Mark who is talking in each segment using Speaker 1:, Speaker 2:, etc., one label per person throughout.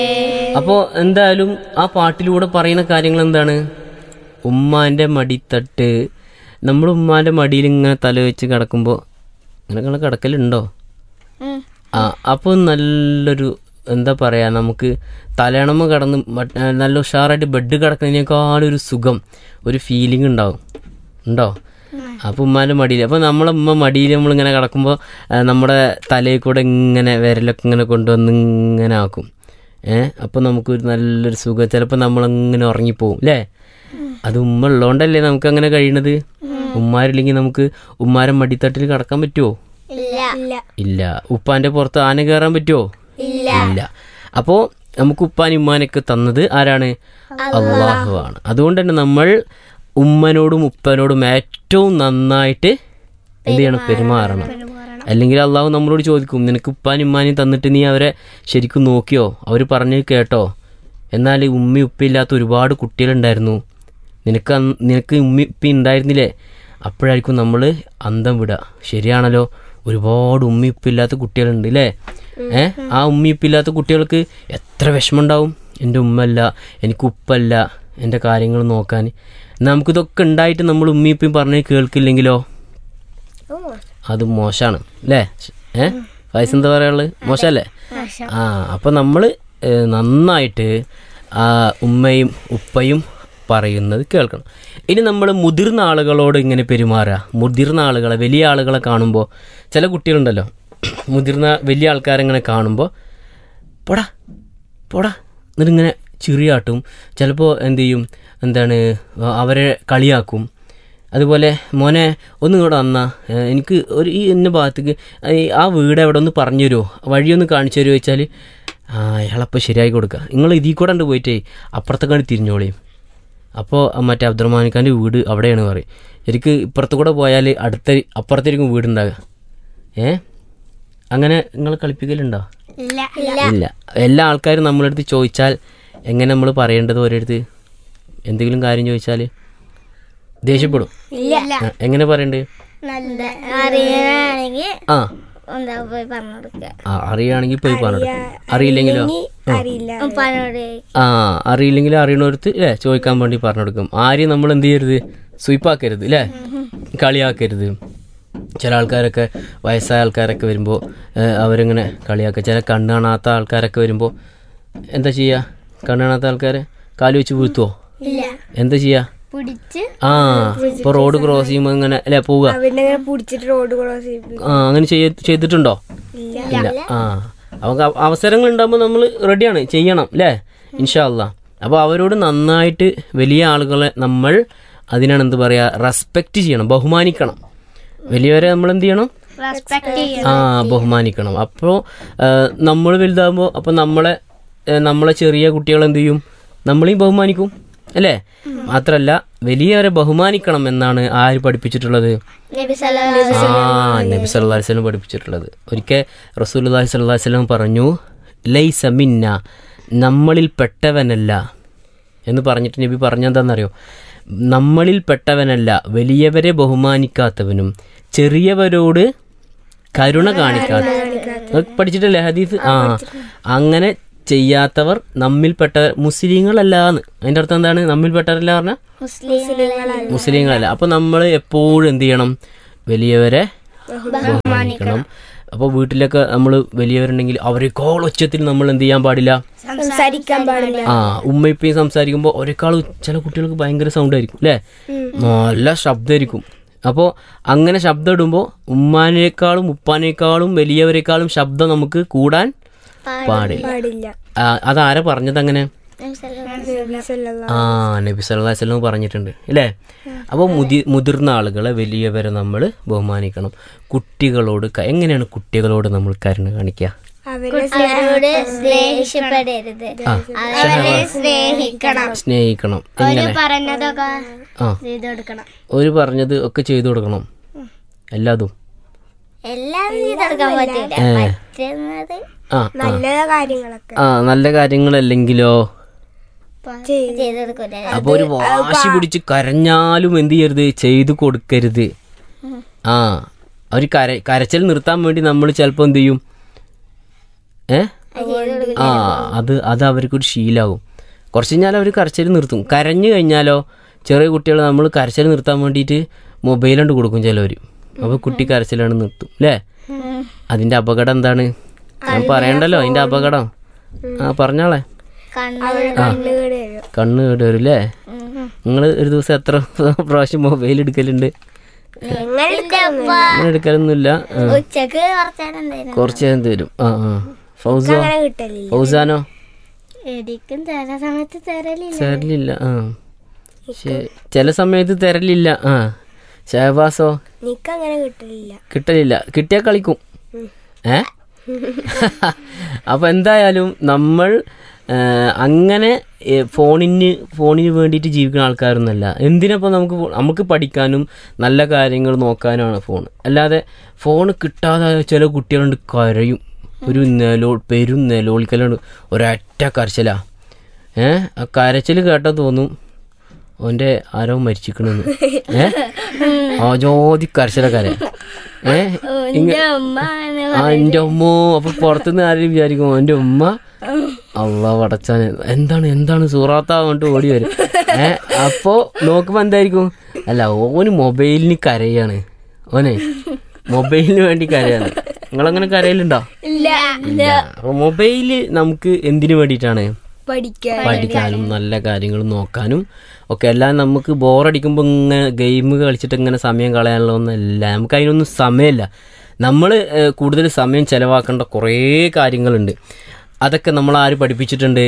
Speaker 1: അപ്പോൾ എന്തായാലും ആ പാട്ടിലൂടെ പറയുന്ന കാര്യങ്ങൾ എന്താണ് ഉമ്മാന്റെ മടിത്തട്ട് നമ്മൾ ഉമ്മാന്റെ മടിയിൽ ഇങ്ങനെ തല വെച്ച് കിടക്കുമ്പോൾ ഇങ്ങനെ ഇങ്ങനെ കിടക്കലുണ്ടോ ആ അപ്പോൾ നല്ലൊരു എന്താ പറയാ നമുക്ക് തലയണമ കിടന്ന് മറ്റ് ആ, നല്ല ഉഷാറായിട്ട് ബെഡ് കിടക്കുന്നതിനേക്കാളും ഒരു സുഖം ഒരു ഫീലിംഗ് ഉണ്ടാവും ഉണ്ടോ അപ്പോൾ ഉമ്മാൻ്റെ മടിയിൽ അപ്പോൾ നമ്മളെ ഉമ്മ മടിയിൽ നമ്മളിങ്ങനെ കിടക്കുമ്പോൾ ആ, നമ്മുടെ തലയിൽ കൂടെ ഇങ്ങനെ വിരലൊക്കെ ഇങ്ങനെ കൊണ്ടുവന്ന് ഇങ്ങനെ ആക്കും ഏഹ് അപ്പോൾ നമുക്കൊരു നല്ലൊരു സുഖം ചിലപ്പോൾ നമ്മളങ്ങനെ ഉറങ്ങിപ്പോവും അല്ലേ അത് ഉമ്മ ഉള്ളതുകൊണ്ടല്ലേ നമുക്ക് അങ്ങനെ കഴിയണത് ഉമ്മാരില്ലെങ്കിൽ നമുക്ക് ഉമ്മാരെ മടിത്തട്ടിൽ കിടക്കാൻ പറ്റുമോ
Speaker 2: ഇല്ല
Speaker 1: ഇല്ല ഉപ്പാന്റെ പുറത്ത് ആന കയറാൻ പറ്റുമോ ഇല്ല അപ്പോ നമുക്ക് ഉപ്പാനും ഉമ്മാനൊക്കെ തന്നത് ആരാണ് അള്ളാഹു ആണ് അതുകൊണ്ട് തന്നെ നമ്മൾ ഉമ്മനോടും ഉപ്പനോടും ഏറ്റവും നന്നായിട്ട് എന്ത് ചെയ്യണം പെരുമാറണം അല്ലെങ്കിൽ അള്ളാഹു നമ്മളോട് ചോദിക്കും നിനക്ക് ഉപ്പാനും ഉമ്മാനും തന്നിട്ട് നീ അവരെ ശരിക്കും നോക്കിയോ അവർ പറഞ്ഞത് കേട്ടോ എന്നാൽ ഉമ്മി ഉപ്പയില്ലാത്ത ഒരുപാട് കുട്ടികളുണ്ടായിരുന്നു നിനക്ക് അന്ന് നിനക്ക് ഉമ്മി ഉപ്പി ഉണ്ടായിരുന്നില്ലേ അപ്പോഴായിരിക്കും നമ്മൾ അന്തം വിടുക ശരിയാണല്ലോ ഒരുപാട് ഉമ്മി ഉപ്പില്ലാത്ത കുട്ടികളുണ്ട് അല്ലേ ഏ ആ ഉമ്മി ഉപ്പില്ലാത്ത കുട്ടികൾക്ക് എത്ര വിഷമമുണ്ടാവും എൻ്റെ ഉമ്മല്ല എനിക്ക് ഉപ്പല്ല എൻ്റെ കാര്യങ്ങൾ നോക്കാൻ എന്നാൽ നമുക്കിതൊക്കെ ഉണ്ടായിട്ട് നമ്മൾ ഉമ്മി ഉപ്പയും പറഞ്ഞ് കേൾക്കില്ലെങ്കിലോ അത് മോശമാണ് അല്ലേ ഏ വയസ്സ് എന്താ പറയാനുള്ളത് മോശമല്ലേ ആ അപ്പം നമ്മൾ നന്നായിട്ട് ആ ഉമ്മയും ഉപ്പയും പറയുന്നത് കേൾക്കണം ഇനി നമ്മൾ മുതിർന്ന ആളുകളോട് ഇങ്ങനെ പെരുമാറുക മുതിർന്ന ആളുകളെ വലിയ ആളുകളെ കാണുമ്പോൾ ചില കുട്ടികളുണ്ടല്ലോ മുതിർന്ന വലിയ ആൾക്കാരെങ്ങനെ കാണുമ്പോൾ പോടാ പോടാ എന്നിട്ടിങ്ങനെ ചിറിയാട്ടും ചിലപ്പോൾ എന്ത് ചെയ്യും എന്താണ് അവരെ കളിയാക്കും അതുപോലെ മോനെ ഒന്നും കൂടെ വന്നാ ഏഹ് എനിക്ക് ഒരു ഈ ഇന്ന ഭാഗത്തേക്ക് ഈ ആ വീട് എവിടെ ഒന്ന് പറഞ്ഞു തരുമോ വഴിയൊന്ന് കാണിച്ചു തരുമോ വെച്ചാൽ ആ അയാളപ്പോൾ ശരിയാക്കി കൊടുക്കുക നിങ്ങൾ ഇതിൽ കൂടെ ഉണ്ട് പോയിട്ടേ അപ്പുറത്തേക്കാണ് തിരിഞ്ഞോളിയും അപ്പോൾ മറ്റേ അബ്ദുറഹ്മാൻ ഖാൻ്റെ വീട് അവിടെയാണ് പറയും ശരിക്ക് ഇപ്പുറത്ത് കൂടെ പോയാൽ അടുത്ത അപ്പുറത്തായിരിക്കും വീടുണ്ടാകുക ഏ അങ്ങനെ നിങ്ങൾ കളിപ്പിക്കലുണ്ടോ
Speaker 2: ഇല്ല
Speaker 1: ഇല്ല എല്ലാ ആൾക്കാരും നമ്മളടുത്ത് ചോദിച്ചാൽ എങ്ങനെ നമ്മൾ പറയേണ്ടത് ഓരോരുത്ത് എന്തെങ്കിലും കാര്യം ചോദിച്ചാൽ ദേഷ്യപ്പെടും
Speaker 2: ഇല്ല
Speaker 1: ആ, എങ്ങനെ പറയണ്ടേ
Speaker 2: നല്ല അറിയാനാണെങ്കിൽ
Speaker 1: ആ
Speaker 2: എന്താ പോയി പറഞ്ഞു കൊടുക്കുക
Speaker 1: ആ അറിയുകയാണെങ്കിൽ പോയി പറഞ്ഞു അറിയില്ലെങ്കിലോ ആ.
Speaker 2: ഉപ്പാനോട്
Speaker 1: ആ അറിയില്ലെങ്കിൽ അറിയണവർക്ക് അല്ലേ ചോദിക്കാൻ വേണ്ടി പറഞ്ഞു കൊടുക്കും ആരെയും നമ്മൾ എന്ത് ചെയ്യരുത് സ്വീപ്പാക്കരുത് അല്ലേ കളിയാക്കരുത് ചില ആൾക്കാരൊക്കെ വയസ്സായ ആൾക്കാരൊക്കെ വരുമ്പോൾ അവരിങ്ങനെ കളിയാക്കുക ചില കണ്ണ് കാണാത്ത ആൾക്കാരൊക്കെ വരുമ്പോൾ എന്താ ചെയ്യുക കണ്ണ് കാണാത്ത ആൾക്കാരെ കാല് വെച്ച് വീഴ്ത്തുവോ
Speaker 2: ഇല്ല
Speaker 1: എന്താ ചെയ്യുക
Speaker 2: പിടിച്ച്
Speaker 1: ആ ഇപ്പൊ റോഡ് ക്രോസ് ചെയ്യുമ്പോൾ ഇങ്ങനെ അല്ലേ പോവുക
Speaker 3: അവരിങ്ങനെ പിടിച്ചിട്ട് റോഡ് ക്രോസ് ചെയ്യിപ്പിക്കും
Speaker 1: ആ അങ്ങനെ ചെയ്യ- ചെയ്തിട്ടുണ്ടോ ഇല്ല ആ അവർക്ക് അവ- അവസരങ്ങൾ ഉണ്ടാകുമ്പോൾ നമ്മൾ റെഡിയാണ് ചെയ്യണം അല്ലേ ഇൻഷാ അല്ലാ അപ്പോൾ അവരോട് നന്നായിട്ട് വലിയ ആളുകളെ നമ്മൾ അതിനാണ് എന്ത് പറയാ റെസ്പെക്റ്റ് ചെയ്യണം ബഹുമാനിക്കണം വലിയവരെ നമ്മൾ എന്ത് ചെയ്യണം
Speaker 2: റെസ്പെക്ട് ചെയ്യണം
Speaker 1: ആ ബഹുമാനിക്കണം അപ്പോൾ നമ്മൾ വലുതാകുമ്പോൾ അപ്പോൾ നമ്മളെ ഏ, നമ്മളെ ചെറിയ കുട്ടികൾ എന്ത് ചെയ്യും നമ്മളെയും ബഹുമാനിക്കും അല്ലേ മാത്രല്ല വലിയവരെ ബഹുമാനിക്കണം എന്നാണ് ആര് പഠിപ്പിച്ചിട്ടുള്ളത്
Speaker 2: നബി സല്ലല്ലാഹു
Speaker 1: ആ നബി സല്ലല്ലാഹു അലൈഹി വസല്ലം പഠിപ്പിച്ചിട്ടുള്ളത് ഒരിക്കൽ റസൂലുള്ളാഹി സ്വല്ലല്ലാഹു അലൈഹി വസല്ലം പറഞ്ഞു ലൈസ മിന്ന നമ്മളിൽ പെട്ടവനല്ല എന്ന് പറഞ്ഞിട്ട് നബി പറഞ്ഞെന്താണെന്നറിയോ നമ്മളിൽ പെട്ടവനല്ല വലിയവരെ ബഹുമാനിക്കാത്തവനും ചെറിയവരോട് കരുണ കാണിക്കാത്ത അത് പഠിച്ചിട്ടല്ലേ ഹദീസ് ആ അങ്ങനെ ചെയ്യാത്തവർ നമ്മിൽപ്പെട്ട മുസ്ലിങ്ങളല്ലാന്ന് അതിന്റെ അർത്ഥം എന്താണ് നമ്മിൽപ്പെട്ടവരല്ല പറഞ്ഞാൽ
Speaker 2: മുസ്ലിങ്ങളെ
Speaker 1: മുസ്ലിങ്ങളല്ല അപ്പൊ നമ്മൾ എപ്പോഴും എന്ത് ചെയ്യണം വലിയവരെ ബഹുമാനിക്കണം അപ്പോൾ വീട്ടിലൊക്കെ നമ്മൾ വലിയവരുണ്ടെങ്കിൽ അവരെക്കാൾ ഉച്ചത്തിൽ നമ്മൾ എന്ത് ചെയ്യാൻ പാടില്ല
Speaker 3: സംസാരിക്കാൻ പാടില്ല
Speaker 1: ആ ഉമ്മയിപ്പയും സംസാരിക്കുമ്പോൾ ഒരേക്കാൾ ചില കുട്ടികൾക്ക് ഭയങ്കര സൗണ്ട് ആയിരിക്കും അല്ലേ നല്ല ശബ്ദമായിരിക്കും അപ്പോൾ അങ്ങനെ ശബ്ദം ഇടുമ്പോൾ ഉമ്മാനേക്കാളും ഉപ്പാനേക്കാളും വലിയവരെക്കാളും ശബ്ദം നമുക്ക് കൂടാൻ പാടില്ല
Speaker 3: പാടില്ല
Speaker 1: ആ, അതാരാ പറഞ്ഞത് അങ്ങനെ
Speaker 2: നബി സല്ലല്ലാഹു
Speaker 3: നബി സല്ലല്ലാഹു
Speaker 1: ആ നബി സല്ലല്ലാഹു അലൈഹി വസല്ലം പറഞ്ഞിട്ടുണ്ട് അല്ലേ അപ്പോൾ മുതി മുതിർന്ന ആളുകളെ വലിയവരെ നമ്മൾ ബഹുമാനിക്കണം കുട്ടികളോട് ക- എങ്ങനെയാണ് കുട്ടികളോട് നമ്മൾ കരുണ കാണിക്കുക
Speaker 3: അവരെ
Speaker 2: അവരോട് സ്നേഹിക്കപ്പെടരുത് അവരെ സ്നേഹിക്കണം
Speaker 1: സ്നേഹിക്കണം
Speaker 2: അവര്
Speaker 1: എങ്ങനെ
Speaker 2: പറഞ്ഞതൊക്കെ
Speaker 1: ആ
Speaker 2: ചെയ്തു കൊടുക്കണം
Speaker 1: ഒരു പറഞ്ഞത് ഒക്കെ ചെയ്തു കൊടുക്കണം എല്ലാതും
Speaker 2: എല്ലാം ചെയ്തു കൊടുക്കാൻ പറ്റില്ല
Speaker 1: ഏ.
Speaker 2: പറ്റുന്നത്
Speaker 1: ആ ആ
Speaker 3: നല്ല കാര്യങ്ങളൊക്കെ
Speaker 1: ആ നല്ല കാര്യങ്ങളല്ലെങ്കിലോ
Speaker 2: ചെയ്തു കൊടുക്കൂല
Speaker 1: അപ്പൊ ഒരു വാശി പിടിച്ച് കരഞ്ഞാലും എന്ത് ചെയ്യരുത് ചെയ്തു കൊടുക്കരുത് ആ ഒരു കര കരച്ചിൽ നിർത്താൻ വേണ്ടി നമ്മൾ ചിലപ്പോൾ എന്ത് ചെയ്യും ഏ ആ അത് അത് അവർക്കൊരു ശീലാവും കുറച്ച് കഴിഞ്ഞാൽ അവർ കരച്ചിൽ നിർത്തും കരഞ്ഞു കഴിഞ്ഞാലോ ചെറിയ കുട്ടികൾ നമ്മൾ കരച്ചിൽ നിർത്താൻ വേണ്ടിയിട്ട് മൊബൈൽ കൊണ്ട് കൊടുക്കും ചിലവർ അപ്പോൾ കുട്ടി കരച്ചിലാണ് നിർത്തും അല്ലേ അതിൻ്റെ അപകടം എന്താണ് ഞാൻ പറയണ്ടല്ലോ അതിൻ്റെ അപകടം ആ പറഞ്ഞോളെ
Speaker 2: കണ്ണ്
Speaker 3: കണ്ണുകേട് വരും
Speaker 1: കണ്ണ് കേട് വരും അല്ലേ നിങ്ങൾ ഒരു ദിവസം എത്ര പ്രാവശ്യം മൊബൈൽ എടുക്കലുണ്ട് അങ്ങനെ എടുക്കലൊന്നുമില്ല ആ,
Speaker 2: ഉച്ചക്ക് കുറച്ചേരം എന്തായിരുന്നു
Speaker 1: കുറച്ച് നേരം തരും ആ ആ ഫൗസോ
Speaker 3: അങ്ങനെ കിട്ടലില്ല
Speaker 1: ഫൗസാനോ
Speaker 2: എടിക്കും ചില സമയത്ത് തരലില്ല
Speaker 1: തരലില്ല ആ ശരി. ചില സമയത്ത് തരലില്ല ആ ഷഹബാസോ
Speaker 3: നിക്ക് അങ്ങനെ കിട്ടലില്ല
Speaker 1: കിട്ടലില്ല കിട്ടിയാൽ കളിക്കും ഏ അപ്പൊ എന്തായാലും നമ്മൾ ആ, അങ്ങനെ ഏ, ഫോണിന് ഫോണിന് വേണ്ടിയിട്ട് ജീവിക്കുന്ന ആൾക്കാരൊന്നുമല്ല എന്തിനപ്പോൾ നമുക്ക് ഫോ- നമുക്ക് പഠിക്കാനും നല്ല കാര്യങ്ങൾ നോക്കാനുമാണ് ഫോൺ അല്ലാതെ ഫോൺ കിട്ടാതെ ചില കുട്ടികളുണ്ട് കരയും ഒരു നിലോ പെരും നിലോളിക്കലുണ്ട് ഒരൊറ്റ കരച്ചിലാ ഏ ആ കരച്ചിൽ കേട്ടാൽ തോന്നും ഓൻ്റെ ആരോ മരിച്ചിക്കണെന്ന് ഏ ആ ജോതി കരച്ചിലക്കാര ഏ ഇങ്ങ ആ എൻ്റെ ഉമ്മോ അപ്പൊ പുറത്തുനിന്ന് ആരെയും വിചാരിക്കും എൻ്റെ ഉമ്മ അള്ള വടച്ചാൻ എന്താണ് എന്താണ് സൂറാത്ത കൊണ്ട് ഓടി വരും ഏ അപ്പോ നോക്കുമ്പോ എന്തായിരിക്കും അല്ല ഓന് മൊബൈലിന് കരയാണ് ഓനെ മൊബൈലിന് വേണ്ടി കരയാണ് നിങ്ങളങ്ങനെ കരയിലുണ്ടോ ഇല്ല അപ്പൊ മൊബൈല് നമുക്ക് എന്തിനു വേണ്ടിയിട്ടാണ്
Speaker 3: പഠിക്കാൻ
Speaker 1: പഠിക്കാനും നല്ല കാര്യങ്ങൾ നോക്കാനും ഒക്കെ എല്ലാം നമുക്ക് ബോറടിക്കുമ്പോൾ ഇങ്ങനെ ഗെയിം കളിച്ചിട്ട് ഇങ്ങനെ സമയം കളയാനുള്ളതൊന്നുമല്ല നമുക്ക് അതിനൊന്നും സമയമില്ല നമ്മൾ കൂടുതൽ സമയം ചെലവാക്കേണ്ട കുറേ കാര്യങ്ങളുണ്ട് അതൊക്കെ നമ്മൾ ആര് പഠിപ്പിച്ചിട്ടുണ്ട്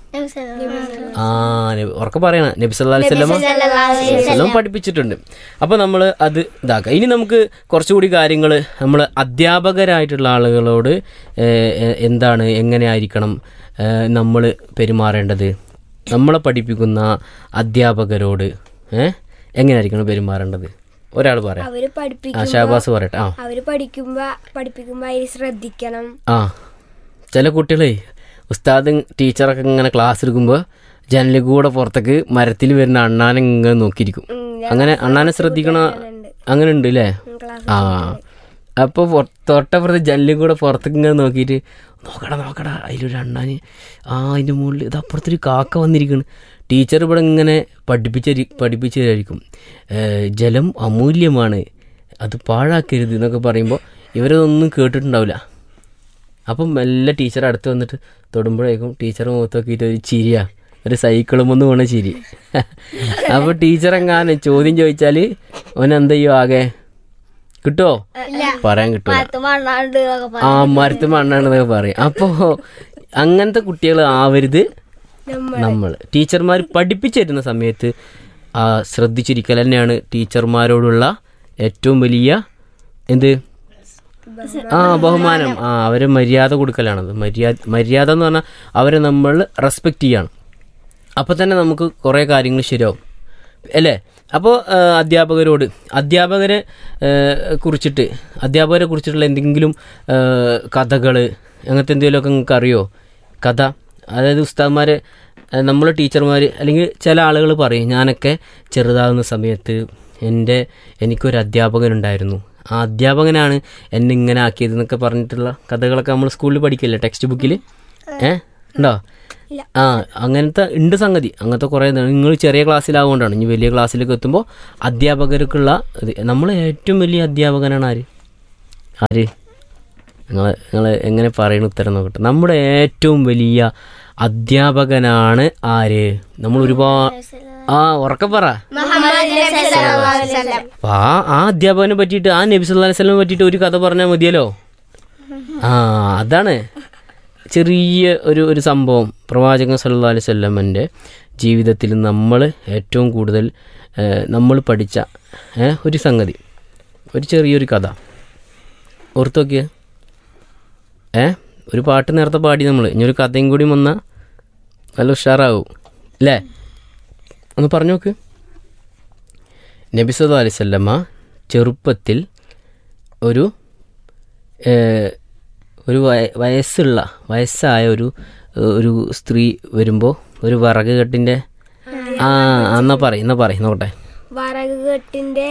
Speaker 1: ആ നബി- ഉറക്കെ പറയണ നബി സല്ലാ അലിസ്വല്ലം പഠിപ്പിച്ചിട്ടുണ്ട് അപ്പോൾ നമ്മൾ അത് ഇതാക്കാം ഇനി നമുക്ക് കുറച്ചുകൂടി കാര്യങ്ങൾ നമ്മൾ അധ്യാപകരായിട്ടുള്ള ആളുകളോട് ഏഹ്, എ- എന്താണ് എങ്ങനെയായിരിക്കണം നമ്മൾ പെരുമാറേണ്ടത് നമ്മളെ പഠിപ്പിക്കുന്ന അധ്യാപകരോട് ഏഹ് എങ്ങനെയായിരിക്കണം പെരുമാറേണ്ടത് ഒരാൾ പറയാം
Speaker 3: അവര്
Speaker 1: ആ
Speaker 3: പഠിപ്പിക്കും
Speaker 1: ഷാബാസ് പറയട്ടെ ആ
Speaker 3: അവര് പഠിക്കുമ്പോ പഠിപ്പിക്കുമ്പോ അതിൽ ശ്രദ്ധിക്കണം
Speaker 1: ആ ചില കുട്ടികളെ ഉസ്താദും ടീച്ചറൊക്കെ ഇങ്ങനെ ക്ലാസ് എടുക്കുമ്പോൾ ജനലിൽ കൂടെ പുറത്തേക്ക് മരത്തിൽ വരുന്ന അണ്ണാനെ ഇങ്ങനെ നോക്കിയിരിക്കും അങ്ങനെ അണ്ണാനെ ശ്രദ്ധിക്കണ അങ്ങനെ ഉണ്ട് അല്ലേ
Speaker 3: ക്ലാസ്
Speaker 1: ആ അപ്പോൾ തൊട്ടപ്പുറത്ത് ജനലിൽ കൂടെ പുറത്തേക്ക് ഇങ്ങനെ നോക്കിയിട്ട് നോക്കടാ നോക്കടാ അതിലൊരു അണ്ണാന് ആ അതിൻ്റെ മുകളിൽ ഇത് അപ്പുറത്തൊരു കാക്ക വന്നിരിക്കുന്നു ടീച്ചർ ഇവിടെ ഇങ്ങനെ പഠിപ്പിച്ച പഠിപ്പിച്ചായിരിക്കും ജലം അമൂല്യമാണ് അത് പാഴാക്കരുത് എന്നൊക്കെ പറയുമ്പോൾ ഇവരതൊന്നും കേട്ടിട്ടുണ്ടാവില്ല അപ്പം മെല്ലെ ടീച്ചർ അടുത്ത് വന്നിട്ട് തൊടുമ്പോഴേക്കും ടീച്ചർ മുഖത്ത് നോക്കിയിട്ട് ഒരു ചിരിയാ ഒരു സൈക്കിളും ഒന്ന് പോണ ചിരി അപ്പോൾ ടീച്ചർ എങ്ങാനും ചോദ്യം ചോദിച്ചാൽ അവൻ എന്ത് ചെയ്യും ആകെ കിട്ടുമോ പറയാൻ കിട്ടുമോ
Speaker 2: മണ്ണാണ്ട് എന്നൊക്കെ പറയും.
Speaker 1: ആ മരത്ത് മണ്ണാണെന്നൊക്കെ പറയും അപ്പോൾ അങ്ങനത്തെ കുട്ടികൾ ആവരുത് നമ്മൾ ടീച്ചർമാർ പഠിപ്പിച്ചു തരുന്ന സമയത്ത് ആ ശ്രദ്ധിച്ചിരിക്കൽ തന്നെയാണ് ടീച്ചർമാരോടുള്ള ഏറ്റവും വലിയ എന്ത് ആ ബഹുമാനം ആ അവരെ മര്യാദ കൊടുക്കലാണത് മര്യാദ മര്യാദ എന്ന് പറഞ്ഞാൽ അവരെ നമ്മൾ റെസ്പെക്റ്റ് ചെയ്യണം അപ്പോൾ തന്നെ നമുക്ക് കുറേ കാര്യങ്ങൾ ശരിയാവും അല്ലേ അപ്പോൾ അധ്യാപകരോട് അധ്യാപകരെ ഏ, കുറിച്ചിട്ട് അധ്യാപകരെ കുറിച്ചിട്ടുള്ള എന്തെങ്കിലും കഥകൾ അങ്ങനത്തെ എന്തെങ്കിലുമൊക്കെ നിങ്ങൾക്ക് അറിയോ കഥ അതായത് ഉസ്താദ്മാരെ നമ്മൾ ടീച്ചർമാർ അല്ലെങ്കിൽ ചില ആളുകൾ പറയും ഞാനൊക്കെ ചെറുതാകുന്ന സമയത്ത് എൻ്റെ എനിക്കൊരു അധ്യാപകനുണ്ടായിരുന്നു ആ അധ്യാപകനാണ് എന്നെ ഇങ്ങനെ ആക്കിയത് എന്നൊക്കെ പറഞ്ഞിട്ടുള്ള കഥകളൊക്കെ നമ്മൾ സ്കൂളിൽ പഠിക്കില്ലേ ടെക്സ്റ്റ് ബുക്കിൽ ഏ ഉണ്ടോ ആ അങ്ങനത്തെ ഉണ്ട് സംഗതി അങ്ങനത്തെ കുറേ നിങ്ങൾ ചെറിയ ക്ലാസ്സിലാവുകൊണ്ടാണ് ഇനി വലിയ ക്ലാസ്സിലേക്ക് എത്തുമ്പോൾ അധ്യാപകർക്കുള്ള ഇത് നമ്മൾ ഏറ്റവും വലിയ അധ്യാപകനാണ് ആര് ആര് നിങ്ങൾ നിങ്ങൾ എങ്ങനെ പറയുന്ന ഉത്തരം നോക്കട്ടെ നമ്മുടെ ഏറ്റവും വലിയ അധ്യാപകനാണ് ആര് നമ്മൾ ഒരുപാട് ആ ഉറക്കെ പറ അപ്പൊ ആ ആ അധ്യാപകനെ പറ്റിയിട്ട് ആ നബി സല്ലല്ലാഹു അലൈഹി വസല്ലമയെ പറ്റിയിട്ട് ഒരു കഥ പറഞ്ഞാൽ മതിയല്ലോ ആ അതാണ് ചെറിയ ഒരു ഒരു സംഭവം പ്രവാചകൻ സല്ലല്ലാഹു അലൈഹി വസല്ലമൻ്റെ ജീവിതത്തിൽ നമ്മൾ ഏറ്റവും കൂടുതൽ നമ്മൾ പഠിച്ച ഏ, ഒരു സംഗതി ഒരു ചെറിയൊരു കഥ ഓർത്ത് നോക്കിയേ ഏ ഒരു പാട്ട് നേരത്തെ പാടി നമ്മൾ ഇനി ഒരു കഥയും കൂടി വന്നാൽ നല്ല ഉഷാറാവും അല്ലേ ഒന്ന് പറഞ്ഞു നോക്ക് നബി സല്ലല്ലാഹു അലൈഹി വസല്ലമ ചെറുപ്പത്തിൽ ഒരു ഏഹ്, ഒരു വയ- വയസ്സുള്ള വയസ്സായ ഒരു ഒരു സ്ത്രീ വരുമ്പോൾ ഒരു വിറക് കെട്ടിൻ്റെ ആ എന്നാ പറയും എന്നാ പറയും നോക്കട്ടെ
Speaker 3: വറക് കെട്ടിന്റെ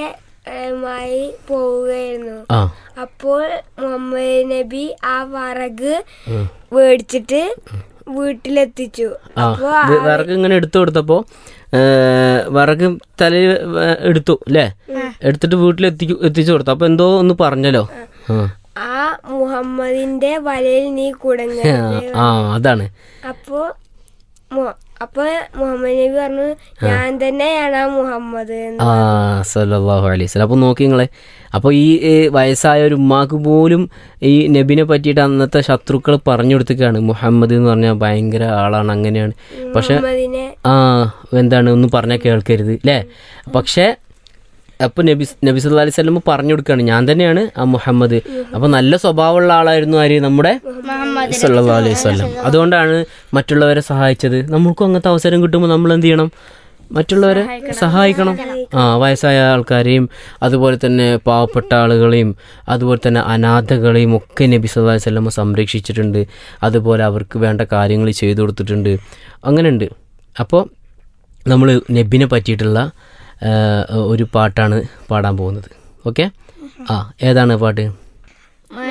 Speaker 3: മായി പോവുകയായിരുന്നു
Speaker 1: ആ
Speaker 3: അപ്പോൾ മുഹമ്മദ് നബി ആ വറക് മേടിച്ചിട്ട് വീട്ടിലെത്തിച്ചു
Speaker 1: ആ ഇത് വിറക് ഇങ്ങനെ എടുത്തു കൊടുത്തപ്പോ ഏ, വിറക് തലയിൽ എടുത്തു അല്ലേ എടുത്തിട്ട് വീട്ടിൽ എത്തിച്ചു എത്തിച്ചു കൊടുത്തു അപ്പൊ എന്തോ ഒന്ന് പറഞ്ഞല്ലോ ആ.
Speaker 3: ആ മുഹമ്മദിന്റെ വലയിൽ നീ കുടങ്ങ
Speaker 1: ആ അതാണ്
Speaker 3: അപ്പോ മു- അപ്പൊ മുഹമ്മദ് നബി പറഞ്ഞു ഞാൻ തന്നെയാണ് ആ മുഹമ്മദ് എന്ന്
Speaker 1: ആ സല്ലല്ലാഹു അലൈഹി വസല്ലം അപ്പോൾ നോക്കി നിങ്ങളെ അപ്പോൾ ഈ ഏ, വയസ്സായ ഒരു ഉമ്മാക്ക് പോലും ഈ നബിനെ പറ്റിയിട്ട് അന്നത്തെ ശത്രുക്കൾ പറഞ്ഞു കൊടുത്തേക്കാണ് മുഹമ്മദ് എന്ന് പറഞ്ഞാൽ ഭയങ്കര ആളാണ് അങ്ങനെയാണ് പക്ഷെ
Speaker 3: മുഹമ്മദിനെ
Speaker 1: ആ എന്താണ് ഒന്നും പറഞ്ഞാൽ കേൾക്കരുത് അല്ലേ പക്ഷേ അപ്പൊ നബി നബി സല്ലല്ലാഹു അലൈഹി വസല്ലം പറഞ്ഞു കൊടുക്കുകയാണ് ഞാൻ തന്നെയാണ് ആ മുഹമ്മദ് അപ്പൊ നല്ല സ്വഭാവമുള്ള ആളായിരുന്നു ആര് നമ്മുടെ സല്ലല്ലാഹു അലൈഹി വസല്ലം അതുകൊണ്ടാണ് മറ്റുള്ളവരെ സഹായിച്ചത് നമ്മൾക്കും അങ്ങനത്തെ അവസരം കിട്ടുമ്പോൾ നമ്മൾ എന്ത് ചെയ്യണം മറ്റുള്ളവരെ സഹായിക്കണം ആ വയസ്സായ ആൾക്കാരെയും അതുപോലെ തന്നെ പാവപ്പെട്ട ആളുകളെയും അതുപോലെ തന്നെ അനാഥകളെയും ഒക്കെ നബി സല്ലല്ലാഹു അലൈഹി വസല്ലം സംരക്ഷിച്ചിട്ടുണ്ട് അതുപോലെ അവർക്ക് വേണ്ട കാര്യങ്ങൾ ചെയ്തു കൊടുത്തിട്ടുണ്ട് അങ്ങനെയുണ്ട് അപ്പോൾ നമ്മൾ നബിനെ പറ്റിയിട്ടുള്ള ആ, ഒരു പാട്ടാണ് പാടാൻ പോകുന്നത് ഓക്കെ ആ ഏതാണ് പാട്ട്